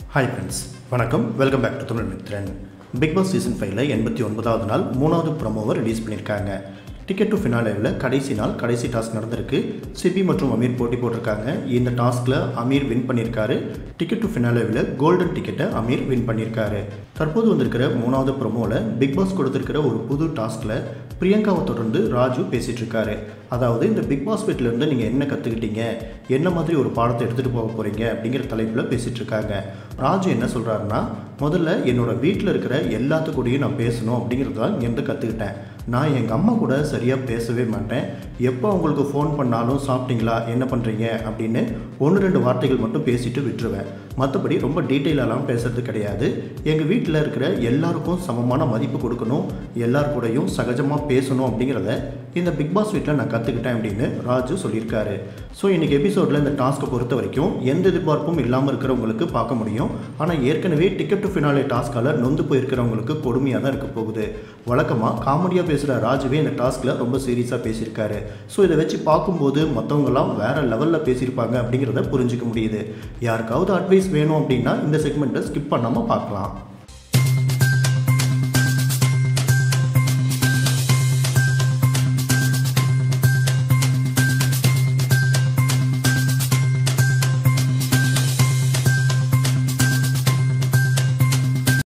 hi friends வணக்கம் welcome back to Tamil Mithran big boss season ஃபைவ்ல எண்பத்தி ஒன்பதாவது நாள் மூணாவது ப்ரமோவை ரிலீஸ் பண்ணியிருக்காங்க டிக்கெட் டு ஃபினாலேவில் கடைசி நாள் கடைசி டாஸ்க் நடந்திருக்கு சிபி மற்றும் அமீர் போட்டி போட்டிருக்காங்க இந்த டாஸ்கில் அமீர் வின் பண்ணியிருக்காரு டிக்கெட் டு ஃபினாலேவில் கோல்டன் டிக்கெட்டை அமீர் வின் பண்ணியிருக்காரு தற்போது வந்திருக்கிற மூணாவது ப்ரமோவில் பிக் பாஸ் கொடுத்துருக்கிற ஒரு புது டாஸ்கில் பிரியங்காவை தொடர்ந்து ராஜு பேசிகிட்டு இருக்காரு அதாவது இந்த பிக் பாஸ் வீட்டிலேருந்து நீங்கள் என்ன கற்றுக்கிட்டீங்க என்ன மாதிரி ஒரு பாடத்தை எடுத்துகிட்டு போக போகிறீங்க அப்படிங்கிற தலைப்பில் பேசிகிட்டு இருக்காங்க ராஜு என்ன சொல்கிறாருன்னா முதல்ல என்னோட வீட்டில் இருக்கிற எல்லாத்து கூடயும் நான் பேசணும் அப்படிங்கிறது தான் இங்கேருந்து கற்றுக்கிட்டேன் நான் எங்கள் அம்மா கூட சரியாக பேசவே மாட்டேன் எப்போ அவங்களுக்கு ஃபோன் பண்ணாலும் சாப்பிட்டீங்களா என்ன பண்ணுறீங்க அப்படின்னு ஒன்று ரெண்டு வார்த்தைகள் மட்டும் பேசிட்டு விட்டுருவேன் மற்றபடி ரொம்ப டீட்டெயிலெல்லாம் பேசுறது கிடையாது எங்கள் வீட்டில் இருக்கிற எல்லாருக்கும் சமமான மதிப்பு கொடுக்கணும் எல்லார் கூடயும் சகஜமாக பேசணும் அப்படிங்கிறத இந்த பிக் பாஸ் வீட்டில் நான் கற்றுக்கிட்டேன் அப்படின்னு ராஜு சொல்லியிருக்காரு ஸோ இன்றைக்கி எபிசோடில் இந்த டாஸ்க்கை பொறுத்த வரைக்கும் எந்த எதிர்பார்ப்பும் இல்லாமல் இருக்கிறவங்களுக்கு பார்க்க முடியும் ஆனால் ஏற்கனவே டிக்கெட் டு ஃபினாலே டாஸ்க்கால் நொந்து போயிருக்கிறவங்களுக்கு கொடுமையாக தான் இருக்க போகுது வழக்கமாக காமெடியாக பேசுகிற ராஜுவே இந்த டாஸ்கில் ரொம்ப சீரியஸாக பேசியிருக்காரு ஸோ இதை வச்சு பார்க்கும்போது மற்றவங்கலாம் வேறு லெவலில் பேசியிருப்பாங்க அப்படிங்கிறத புரிஞ்சிக்க முடியுது யாருக்காவது அட்வைஸ் வேணும் அப்படின்னா இந்த செக்மெண்ட்டை ஸ்கிப் பண்ணாமல் பார்க்கலாம்